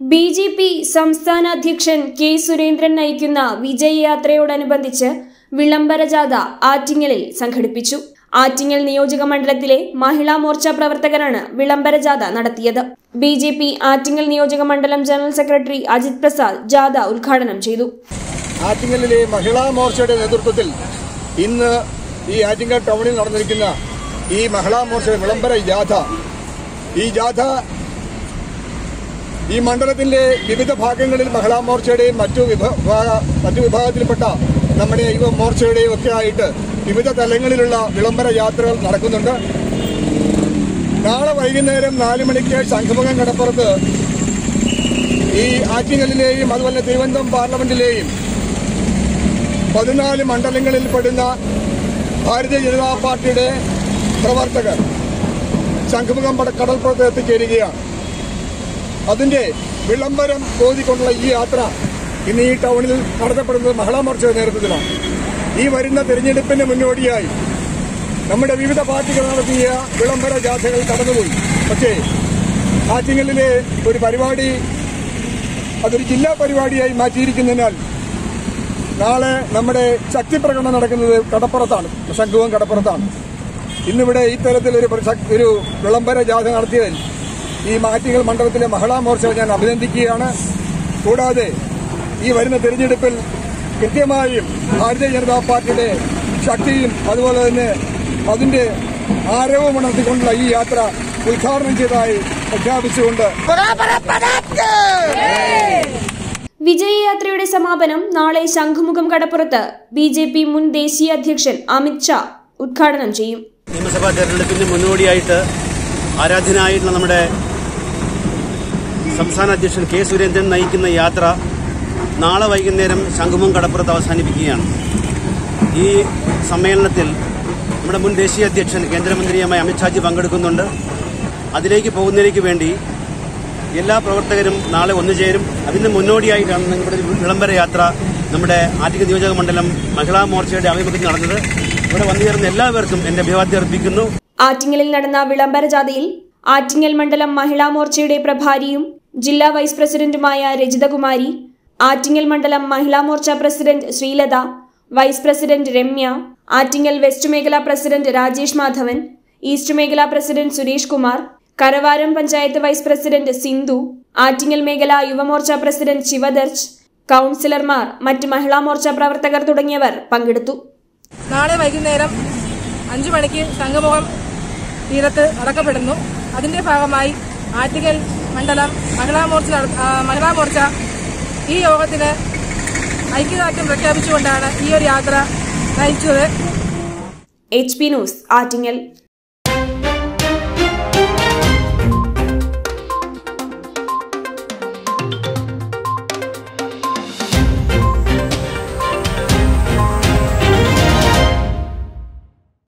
B J P സംസ്ഥാന അധ്യക്ഷൻ K Surendran നയിക്കുന്ന വിജയ് യാത്രയോടനുബന്ധിച്ച് വിളംബര ജാഥ ആറ്റിങ്ങലിൽ സംഘടിപ്പിച്ചു ആറ്റിങ്ങൽ നിയോജക മണ്ഡലത്തിലെ മഹിളാ മോർച്ച പ്രവർത്തകരാണ് വിളംബര ജാഥ നടത്തിയത് ബി ജെ പി ആറ്റിങ്ങൽ നിയോജക മണ്ഡലം ജനറൽ സെക്രട്ടറി അജിത് പ്രസാദ് ജാഥ ഉദ്ഘാടനം ചെയ്തു ആറ്റിങ്ങലിലെ മഹിളാ മോർച്ചയുടെ നേതൃത്വത്തിൽ ഇന്ന് ഈ ആറ്റിങ്ങൽ ടൗണിൽ നടന്നിരിക്കുന്ന ഈ മഹിളാ മോർച്ചയുടെ വിളംബര ജാഥ ഈ ജാഥ ഈ മണ്ഡലത്തിന്റെ വിവിധ ഭാഗങ്ങളിൽ മഹിളാ മോർച്ചയുടെയും മറ്റു വിഭാഗ മറ്റു വിഭാഗത്തിൽപ്പെട്ട നമ്മുടെ യുവ മോർച്ചയുടെയും ഒക്കെ ആയിട്ട് വിവിധ തലങ്ങളിലുള്ള വിളംബര യാത്രകൾ നടക്കുന്നുണ്ട് നാളെ വൈകുന്നേരം നാല് മണിക്ക് ശംഖുമുഖം കടപ്പുറത്ത് ഈ ആറ്റിങ്ങലിലെയും അതുപോലെ തിരുവനന്തപുരം പാർലമെന്റിലെയും പതിനാല് മണ്ഡലങ്ങളിൽ പെടുന്ന ഭാരതീയ ജനതാ പാർട്ടിയുടെ പ്രവർത്തകർ ശംഖുമുഖം പട- കടൽപ്പുറത്ത് എത്തിച്ചേരുകയാണ് അതിന്റെ വിളംബരം ഓതിക്കൊണ്ടുള്ള ഈ യാത്ര ഇന്ന് ഈ ടൗണിൽ നടത്തപ്പെടുന്നത് മഹിളാ മോർച്ചയുടെ നേതൃത്വത്തിലാണ് ഈ വരുന്ന തെരഞ്ഞെടുപ്പിന് മുന്നോടിയായി നമ്മുടെ വിവിധ പാർട്ടികൾ നടത്തിയ വിളംബര ജാഥകൾ കടന്നുപോയി പക്ഷേ ആറ്റിങ്ങലിലെ ഒരു പരിപാടി അതൊരു ജില്ലാ പരിപാടിയായി മാറ്റിയിരിക്കുന്നതിനാൽ നാളെ നമ്മുടെ ശക്തി പ്രകടനം നടക്കുന്നത് കടപ്പുറത്താണ് ശംഖുവും കടപ്പുറത്താണ് ഇന്നിവിടെ ഇത്തരത്തിൽ ഒരു പ്രസ- ഒരു വിളംബര ജാഥ നടത്തിയതിൽ ഈ മാറ്റിങ്ങൽ മണ്ഡലത്തിലെ മഹിളാ മോർച്ചയെ ഞാൻ അഭിനന്ദിക്കുകയാണ് കൂടാതെ ഈ വരുന്ന തെരഞ്ഞെടുപ്പിൽ കൃത്യമായും ഭാരതീയ ജനതാ പാർട്ടിയുടെ ശക്തിയും അതുപോലെ തന്നെ അതിന്റെ ആരവം ഉണർത്തിക്കൊണ്ടുള്ള ഈ യാത്ര ഉദ്ഘാടനം ചെയ്തതായി പ്രഖ്യാപിച്ചുകൊണ്ട് വിജയ് യാത്രയുടെ സമാപനം നാളെ ശംഖുമുഖം കടപ്പുറത്ത് ബി ജെ പി മുൻ ദേശീയ അധ്യക്ഷൻ അമിത് ഷാ ഉദ്ഘാടനം ചെയ്യും നിയമസഭാ തെരഞ്ഞെടുപ്പിന് മുന്നോടിയായിട്ട് ആരാധ്യനായിട്ടുള്ള നമ്മുടെ സംസ്ഥാന അധ്യക്ഷൻ കെ സുരേന്ദ്രൻ നയിക്കുന്ന യാത്ര നാളെ വൈകുന്നേരം ശംഖുമുഖം കടപ്പുറത്ത് അവസാനിപ്പിക്കുകയാണ് ഈ സമ്മേളനത്തിൽ നമ്മുടെ മുൻ ദേശീയ അധ്യക്ഷൻ കേന്ദ്രമന്ത്രിയുമായ അമിത്ഷാജി പങ്കെടുക്കുന്നുണ്ട് അതിലേക്ക് പോകുന്നതിലേക്ക് വേണ്ടി എല്ലാ പ്രവർത്തകരും നാളെ ഒന്നുചേരും അതിന് മുന്നോടിയായിട്ടാണ് നമ്മുടെ ഒരു വിളംബര യാത്ര നമ്മുടെ ആറ്റിങ്ങൽ നിയോജക മണ്ഡലം മഹിളാ മോർച്ചയുടെ ആഭിമുഖ്യത്തിൽ നടന്നത് ഇവിടെ വന്നുചേർന്ന എല്ലാവർക്കും എന്റെ അഭിവാദ്യം അർപ്പിക്കുന്നു ആറ്റിങ്ങലിൽ നടന്ന വിളംബര ജാഥയിൽ ആറ്റിങ്ങൽ മണ്ഡലം മഹിളാ മോർച്ചയുടെ പ്രഭാരിയും ജില്ലാ വൈസ് പ്രസിഡന്റുമായ രജിതകുമാരി ആറ്റിങ്ങൽ മണ്ഡലം Mahila Morcha president Sreelatha vice president Ramya Attingal west മേഖലാ പ്രസിഡന്റ് രാജേഷ് മാധവൻ ഈസ്റ്റ് മേഖലാ president Suresh Kumar Karavaram panchayat vice president Sindhu Attingal മേഖലാ യുവമോർച്ച പ്രസിഡന്റ് ശിവദർശ് കൌൺസിലർമാർ മറ്റ് മഹിളാ മോർച്ച പ്രവർത്തകർ തുടങ്ങിയവർ പങ്കെടുത്തു നാളെ വൈകുന്നേരം അഞ്ചു മണിക്ക് സംഗമോഹം തീരത്ത് അടക്കപ്പെടുന്നു അതിന്റെ ഭാഗമായി ആറ്റിങ്ങൽ മണ്ഡലം മഹിളാ മോർച്ച നട- ആ, മഹിളാ മോർച്ച ഈ യോഗത്തിന് ഐക്യദാർഢ്യം പ്രഖ്യാപിച്ചുകൊണ്ടാണ് ഈ ഒരു യാത്ര നയിച്ചത് എച്ച് പി ന്യൂസ് ആറ്റിങ്ങൽ